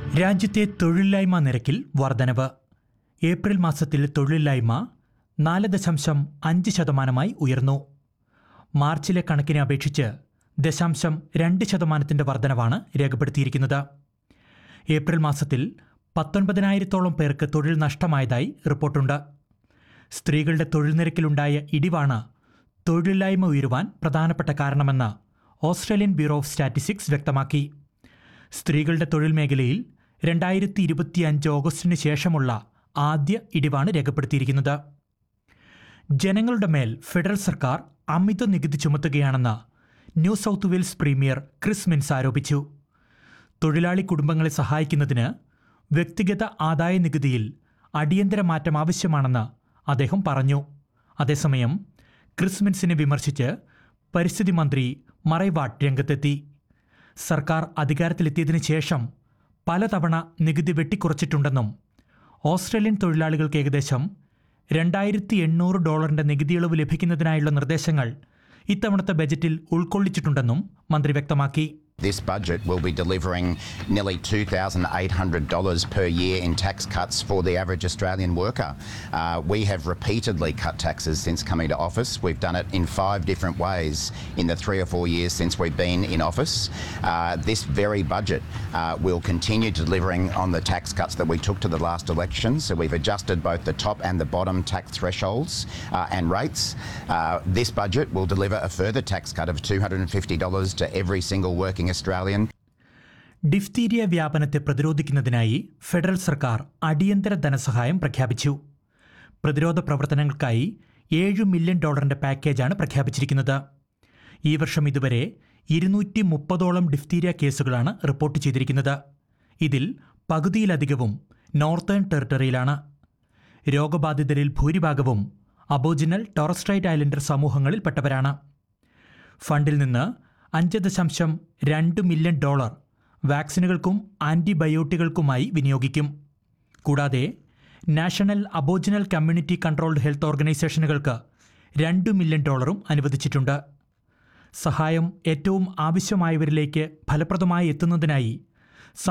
രാജ്യത്തെ തൊഴിലില്ലായ്മ നിരക്കിൽ വർധനവ് ഏപ്രിൽ മാസത്തിൽ തൊഴിലില്ലായ്മ നാല് ദശാംശം അഞ്ച് ശതമാനമായി ഉയർന്നു മാർച്ചിലെ കണക്കിനെ അപേക്ഷിച്ച് ദശാംശം രണ്ട് ശതമാനത്തിന്റെ വർധനവാണ് രേഖപ്പെടുത്തിയിരിക്കുന്നത് ഏപ്രിൽ മാസത്തിൽ പത്തൊൻപതിനായിരത്തോളം പേർക്ക് തൊഴിൽ നഷ്ടമായതായി റിപ്പോർട്ടുണ്ട് സ്ത്രീകളുടെ തൊഴിൽ നിരക്കിലുണ്ടായ ഇടിവാണ് തൊഴിലില്ലായ്മ ഉയരുവാൻ പ്രധാനപ്പെട്ട കാരണമെന്ന് ഓസ്ട്രേലിയൻ ബ്യൂറോ ഓഫ് സ്റ്റാറ്റിസ്റ്റിക്സ് വ്യക്തമാക്കി സ്ത്രീകളുടെ തൊഴിൽ മേഖലയിൽ രണ്ടായിരത്തി ഇരുപത്തിയഞ്ച് ഓഗസ്റ്റിന് ശേഷമുള്ള ആദ്യ ഇടിവാണ് രേഖപ്പെടുത്തിയിരിക്കുന്നത് ജനങ്ങളുടെ മേൽ ഫെഡറൽ സർക്കാർ അമിത നികുതി ചുമത്തുകയാണെന്ന് New South Wales premier Chris Minns ആരോപിച്ചു തൊഴിലാളി കുടുംബങ്ങളെ സഹായിക്കുന്നതിന് വ്യക്തിഗത ആദായ നികുതിയിൽ അടിയന്തര മാറ്റം ആവശ്യമാണെന്ന് അദ്ദേഹം പറഞ്ഞു അതേസമയം ക്രിസ്മിൻസിനെ വിമർശിച്ച് പരിസ്ഥിതി മന്ത്രി മറൈവാട്ട് രംഗത്തെത്തി സർക്കാർ അധികാരത്തിലെത്തിയതിനു ശേഷം പലതവണ നികുതി വെട്ടിക്കുറച്ചിട്ടുണ്ടെന്നും ഓസ്ട്രേലിയൻ തൊഴിലാളികൾക്ക് ഏകദേശം രണ്ടായിരത്തി എണ്ണൂറ് ഡോളറിന്റെ നികുതി ഇളവ് ലഭിക്കുന്നതിനായുള്ള നിർദ്ദേശങ്ങൾ ഇത്തവണത്തെ ബജറ്റിൽ ഉൾക്കൊള്ളിച്ചിട്ടുണ്ടെന്നും മന്ത്രി വ്യക്തമാക്കി This budget will be delivering nearly $2,800 per year in tax cuts for the average Australian worker. Uh, we have repeatedly cut taxes since coming to office. We've done it in five different ways in the three or four years since we've been in office. Uh, this very budget uh, will continue delivering on the tax cuts that we took to the last election. So we've adjusted both the top and the bottom tax thresholds uh, and rates. Uh, this budget will deliver a further tax cut of $250 to every single working Australian. Diphtheria വ്യാപനത്തെ പ്രതിരോധിക്കുന്നതിനായി federal സർക്കാർ അടിയന്തര ധനസഹായം പ്രഖ്യാപിച്ചു പ്രതിരോധ പ്രവർത്തനങ്ങൾക്കായി ഏഴ് million ഡോളറിന്റെ പാക്കേജാണ് പ്രഖ്യാപിച്ചിരിക്കുന്നത് ഈ വർഷം ഇതുവരെ ഇരുന്നൂറ്റി മുപ്പതോളം ഡിഫ്തീരിയ കേസുകളാണ് റിപ്പോർട്ട് ചെയ്തിരിക്കുന്നത് ഇതിൽ പകുതിയിലധികവും നോർത്തേൺ ടെറിട്ടറിയിലാണ് രോഗബാധിതരിൽ ഭൂരിഭാഗവും അബോജിനൽ ടോറസ്ട്രൈറ്റ് ഐലൻഡർ സമൂഹങ്ങളിൽപ്പെട്ടവരാണ് ഫണ്ടിൽ നിന്ന് അഞ്ച് ദശാംശം രണ്ട് മില്യൺ ഡോളർ വാക്സിനുകൾക്കും ആൻറ്റിബയോട്ടികൾക്കുമായി വിനിയോഗിക്കും കൂടാതെ national aboriginal community controlled health ഓർഗനൈസേഷനുകൾക്ക് രണ്ട് മില്യൺ ഡോളറും അനുവദിച്ചിട്ടുണ്ട് സഹായം ഏറ്റവും ആവശ്യമായവരിലേക്ക് ഫലപ്രദമായി എത്തുന്നതിനായി